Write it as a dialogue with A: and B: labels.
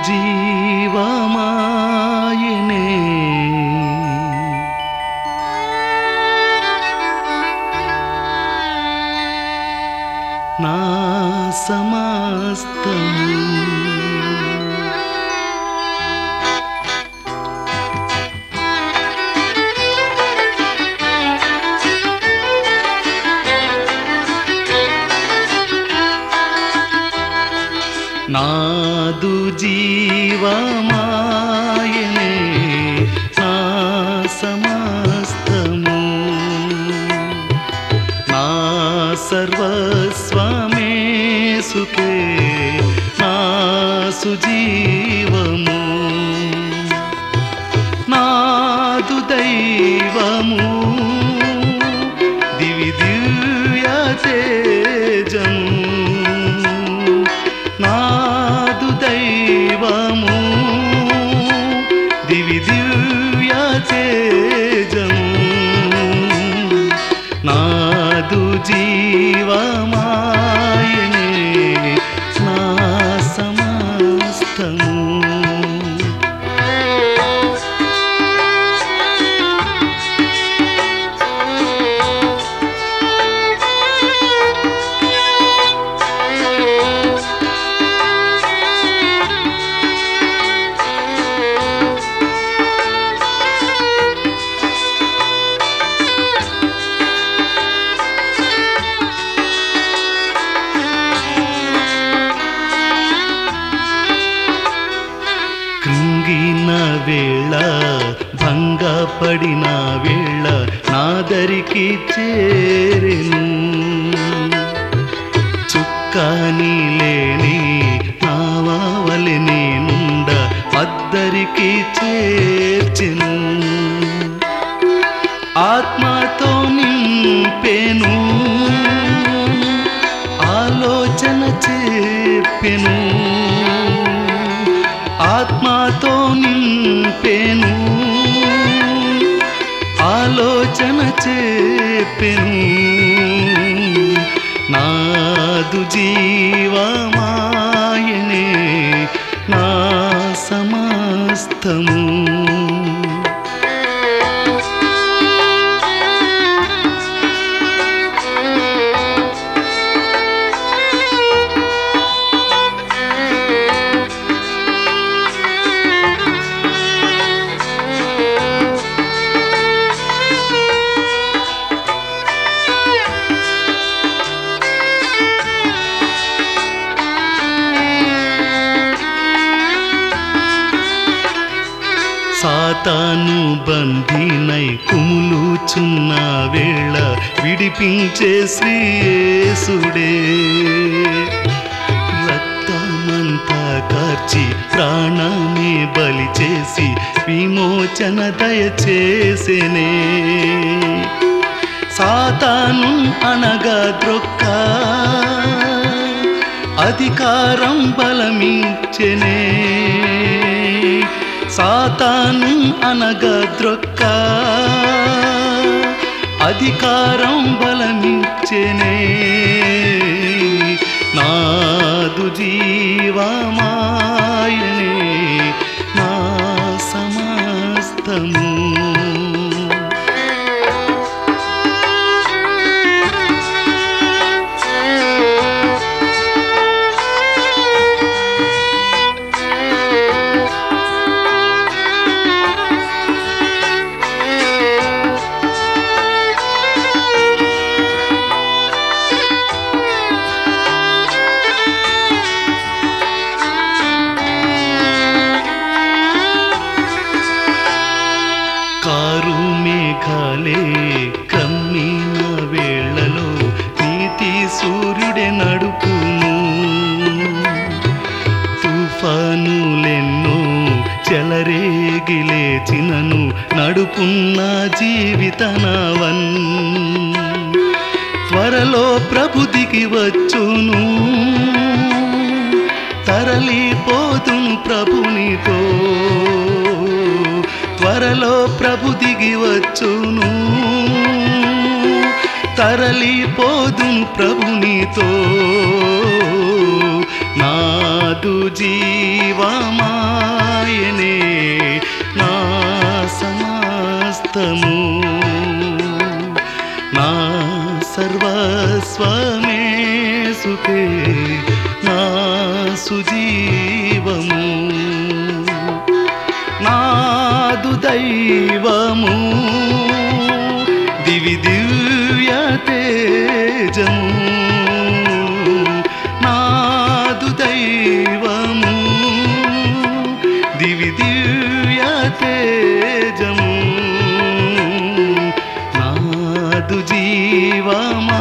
A: జీవమాయనే నా సమస్తము నాదు జీవమాయనే నా సమస్తము నా సర్వస్వమే సుతే నా సుజీవము నాదు దైవము దివి దివ్య తేజము నాదు దైవము దివి దివ్య తేజము నాదు జీవమాయనే నా సమస్తము కృంగిన వేళ భంగపడిన వేళ నాదరికి చేరెను చుక్కాని లేని నావలి నేనుండ అద్దరికి చేర్చెను ఆత్మతో నింపెను ఆలోచన చెప్పెను ఆత్మతో నింపెను ఆలోచన చెప్పెను నాదు జీవమాయనే నా సమస్తము సాతాను బంధీనై కుములుచున్న వేళ విడిపించే శ్రీయేసుడే రక్తమంతా కార్చి ప్రాణాన్ని బలి చేసి విమోచన దయచేసేనే సాతాను అనగా ద్రొక్క అధికారం బలమించెనే సాతాను అనగా ద్రొక్క అధికారం బలమించెనే నాదు జీవమాయనే నా సమస్తము కారు మేఘాలే కమ్మిన వేళలో నీతి సూర్యుడే నడుపును తుఫానులెన్నో చెలరేగి లేచినను నడుపున్న జీవితనవన్ త్వరలో ప్రభు దిగి వచ్చును తరలిపోతును ప్రభునితో త్వరలో ప్రభు దిగి వచ్చును తరలిపోదును ప్రభునితో నాదు జీవమాయనే నా సమస్తము నా సర్వస్వమే సుఖే నా సుజీవము నాదు దైవము దివి దివ్య తేజము నాదు దైవము దివి దివ్య తేజము నాదు జీవమ